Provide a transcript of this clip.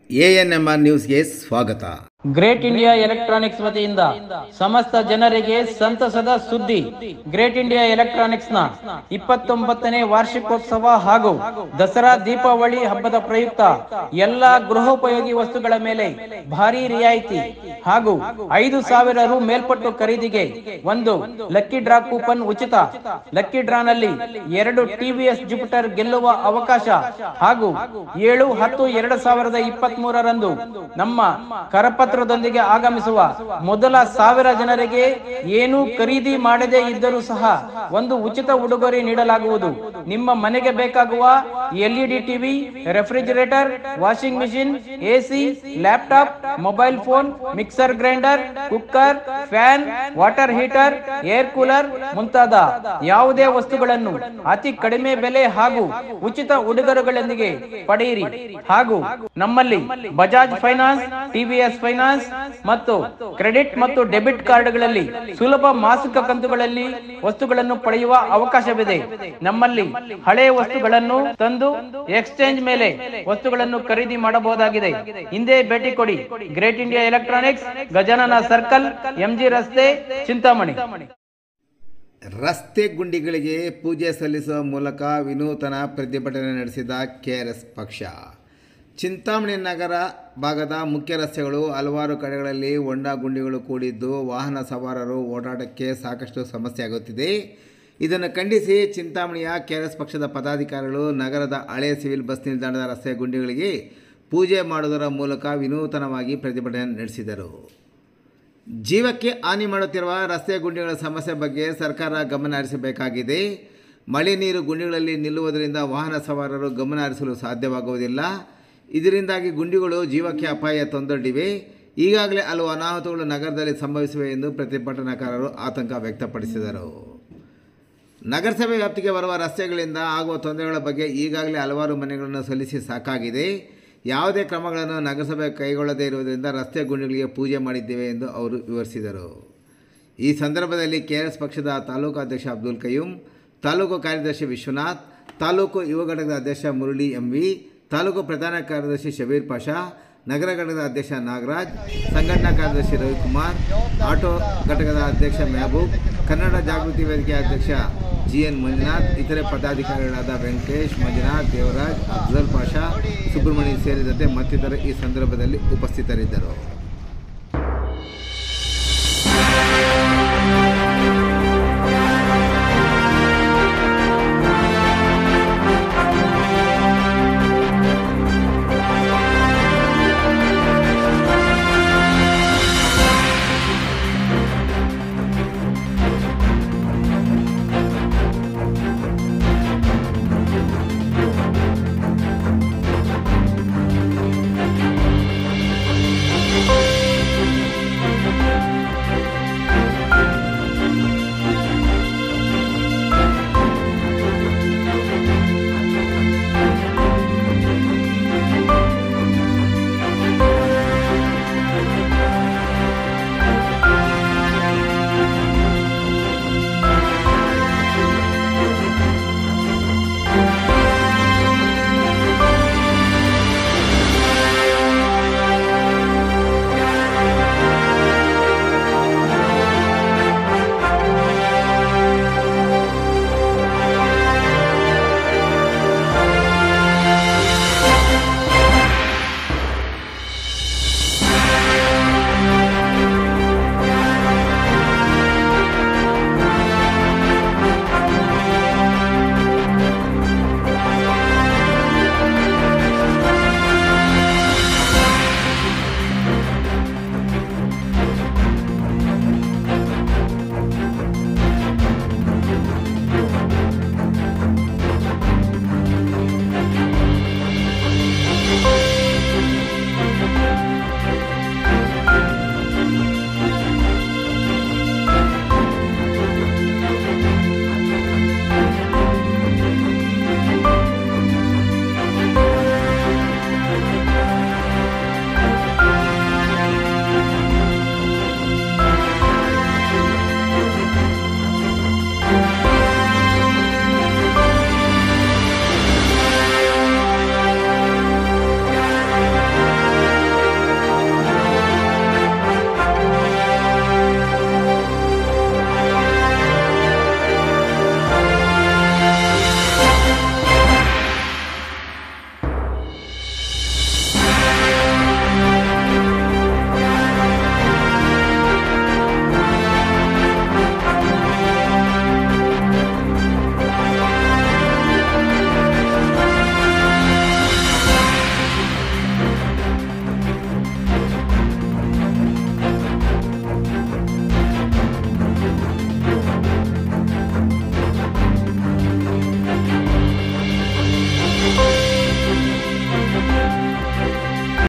ANMR ನ್ಯೂಸ್ಗೆ ಸ್ವಾಗತ great India electronics ವತಿಯಿಂದ ಸಮಸ್ತ ಜನರಿಗೆ ಸಂತಸದ ಸುದ್ದಿ ಗ್ರೇಟ್ ಇಂಡಿಯಾ ಎಲೆಕ್ಟ್ರಾನಿಕ್ಸ್ ನ ಇಪ್ಪತ್ತೊಂಬತ್ತನೇ ವಾರ್ಷಿಕೋತ್ಸವ ಹಾಗೂ ದಸರಾ ದೀಪಾವಳಿ ಹಬ್ಬದ ಪ್ರಯುಕ್ತ ಎಲ್ಲಾ ಗೃಹೋಪಯೋಗಿ ವಸ್ತುಗಳ ಮೇಲೆ ಭಾರಿ ರಿಯಾಯಿತಿ ಹಾಗೂ ಐದು ಸಾವಿರ ರು ಮೇಲ್ಪಟ್ಟು ಖರೀದಿಗೆ ಒಂದು ಲಕ್ಕಿ ಡ್ರಾ ಕೂಪನ್ ಉಚಿತ ಲಕ್ಕಿ ಡ್ರಾನಲ್ಲಿ ಎರಡು ಟಿವಿಎಸ್ ಜುಪಿಟರ್ ಗೆಲ್ಲುವ ಅವಕಾಶ ಹಾಗೂ ಏಳು ಹತ್ತು ಎರಡು ಸಾವಿರದ ಇಪ್ಪತ್ತ್ ಮೂರರಂದು ನಮ್ಮ ಕರಪತ್ರದೊಂದಿಗೆ ಆಗಮಿಸುವ ಮೊದಲ ಸಾವಿರ ಜನರಿಗೆ ಏನು ಖರೀದಿ ಮಾಡದೇ ಇದ್ದರೂ ಸಹ ಒಂದು ಉಚಿತ ಉಡುಗೊರೆ ನೀಡಲಾಗುವುದು ನಿಮ್ಮ ಮನೆಗೆ ಬೇಕಾಗುವ LED TV refrigerator washing machine AC laptop mobile phone mixer grinder cooker fan water heater air cooler ಮುಂತಾದ ಯಾವುದೇ ವಸ್ತುಗಳನ್ನು ಅತಿ ಕಡಿಮೆ ಬೆಲೆ ಹಾಗೂ ಉಚಿತ ಉಡುಗೊರೆಗಳೊಂದಿಗೆ ಪಡೆಯಿರಿ ಹಾಗೂ ನಮ್ಮಲ್ಲಿ ಬಜಾಜ್ ಫೈನಾನ್ಸ್ ಟಿವಿಎಸ್ ಫೈನಾನ್ಸ್ ಮತ್ತು ಕ್ರೆಡಿಟ್ ಮತ್ತು ಡೆಬಿಟ್ ಕಾರ್ಡ್ಗಳಲ್ಲಿ ಸುಲಭ ಮಾಸಿಕ ಕಂತುಗಳಲ್ಲಿ ವಸ್ತುಗಳನ್ನು ಪಡೆಯುವ ಅವಕಾಶವಿದೆ ನಮ್ಮಲ್ಲಿ ಹಳೆಯ ವಸ್ತುಗಳನ್ನು ತಂದು ಎಕ್ಸ್ಚೇಂಜ್ ಮೇಲೆ ವಸ್ತುಗಳನ್ನು ಖರೀದಿ ಮಾಡಬಹುದಾಗಿದೆ ಹಿಂದೆ ಭೇಟಿ ಕೊಡಿ great India electronics Gajanana circle MG ರಸ್ತೆ ಚಿಂತಾಮಣಿ ರಸ್ತೆ ಗುಂಡಿಗಳಿಗೆ ಪೂಜೆ ಸಲ್ಲಿಸುವ ಮೂಲಕ ವಿನೂತನ ಪ್ರತಿಭಟನೆ ನಡೆಸಿದ ಕೆಆರ್ಎಸ್ ಪಕ್ಷ ಚಿಂತಾಮಣಿ ನಗರ ಭಾಗದ ಮುಖ್ಯ ರಸ್ತೆಗಳು ಹಲವಾರು ಕಡೆಗಳಲ್ಲಿ ಹೊಂಡ ಗುಂಡಿಗಳು ಕೂಡಿದ್ದು ವಾಹನ ಸವಾರರು ಓಡಾಟಕ್ಕೆ ಸಾಕಷ್ಟು ಸಮಸ್ಯೆ ಆಗುತ್ತಿದೆ ಇದನ್ನು ಖಂಡಿಸಿ ಚಿಂತಾಮಣಿಯ ಕೆಆರ್ಎಸ್ ಪಕ್ಷದ ಪದಾಧಿಕಾರಿಗಳು ನಗರದ ಹಳೆಯ ಸಿವಿಲ್ ಬಸ್ ನಿಲ್ದಾಣದ ರಸ್ತೆ ಗುಂಡಿಗಳಿಗೆ ಪೂಜೆ ಮಾಡುವುದರ ಮೂಲಕ ವಿನೂತನವಾಗಿ ಪ್ರತಿಭಟನೆ ನಡೆಸಿದರು ಜೀವಕ್ಕೆ ಹಾನಿ ಮಾಡುತ್ತಿರುವ ರಸ್ತೆ ಗುಂಡಿಗಳ ಸಮಸ್ಯೆ ಬಗ್ಗೆ ಸರ್ಕಾರ ಗಮನ ಹರಿಸಬೇಕಾಗಿದೆ ಮಳೆ ನೀರು ಗುಂಡಿಗಳಲ್ಲಿ ನಿಲ್ಲುವುದರಿಂದ ವಾಹನ ಸವಾರರು ಗಮನ ಹರಿಸಲು ಸಾಧ್ಯವಾಗುವುದಿಲ್ಲ ಇದರಿಂದಾಗಿ ಗುಂಡಿಗಳು ಜೀವಕ್ಕೆ ಅಪಾಯ ತಂದೊಡ್ಡಿವೆ ಈಗಾಗಲೇ ಹಲವು ಅನಾಹುತಗಳು ನಗರದಲ್ಲಿ ಸಂಭವಿಸಿವೆ ಎಂದು ಪ್ರತಿಭಟನಾಕಾರರು ಆತಂಕ ವ್ಯಕ್ತಪಡಿಸಿದರು ನಗರಸಭೆ ವ್ಯಾಪ್ತಿಗೆ ಬರುವ ರಸ್ತೆಗಳಿಂದ ಆಗುವ ತೊಂದರೆಗಳ ಬಗ್ಗೆ ಈಗಾಗಲೇ ಹಲವಾರು ಮನೆಗಳನ್ನು ಸಲ್ಲಿಸಿ ಸಾಕಾಗಿದೆ ಯಾವುದೇ ಕ್ರಮಗಳನ್ನು ನಗರಸಭೆ ಕೈಗೊಳ್ಳದೇ ಇರುವುದರಿಂದ ರಸ್ತೆ ಗುಂಡಿಗಳಿಗೆ ಪೂಜೆ ಮಾಡಿದ್ದೇವೆ ಎಂದು ಅವರು ವಿವರಿಸಿದರು ಈ ಸಂದರ್ಭದಲ್ಲಿ ಕೆಆರ್ಎಸ್ ಪಕ್ಷದ ತಾಲೂಕು ಅಧ್ಯಕ್ಷ ಅಬ್ದುಲ್ ಕಯ್ಯೂಮ್ ತಾಲೂಕು ಕಾರ್ಯದರ್ಶಿ ವಿಶ್ವನಾಥ್ ತಾಲೂಕು ಯುವ ಘಟಕದ ಅಧ್ಯಕ್ಷ ಮುರಳಿ ಎಂವಿ ತಾಲೂಕು ಪ್ರಧಾನ ಕಾರ್ಯದರ್ಶಿ ಶಬೀರ್ ಪಾಷಾ ನಗರ ಘಟಕದ ಅಧ್ಯಕ್ಷ ನಾಗರಾಜ್ ಸಂಘಟನಾ ಕಾರ್ಯದರ್ಶಿ ರವಿಕುಮಾರ್ ಆಟೋ ಘಟಕದ ಅಧ್ಯಕ್ಷ ಮೆಹಬೂಬ್ ಕನ್ನಡ ಜಾಗೃತಿ ವೇದಿಕೆ ಅಧ್ಯಕ್ಷ ಜಿ ಎನ್ ಮಂಜುನಾಥ್ ಇತರೆ ಪದಾಧಿಕಾರಿಗಳಾದ ವೆಂಕಟೇಶ್ ಮಂಜುನಾಥ್ ದೇವರಾಜ್ ಅಫ್ಜಲ್ ಪಾಷಾ ಸುಬ್ರಹ್ಮಣ್ಯ ಸೇರಿದಂತೆ ಮತ್ತಿತರರು ಈ ಸಂದರ್ಭದಲ್ಲಿ ಉಪಸ್ಥಿತರಿದ್ದರು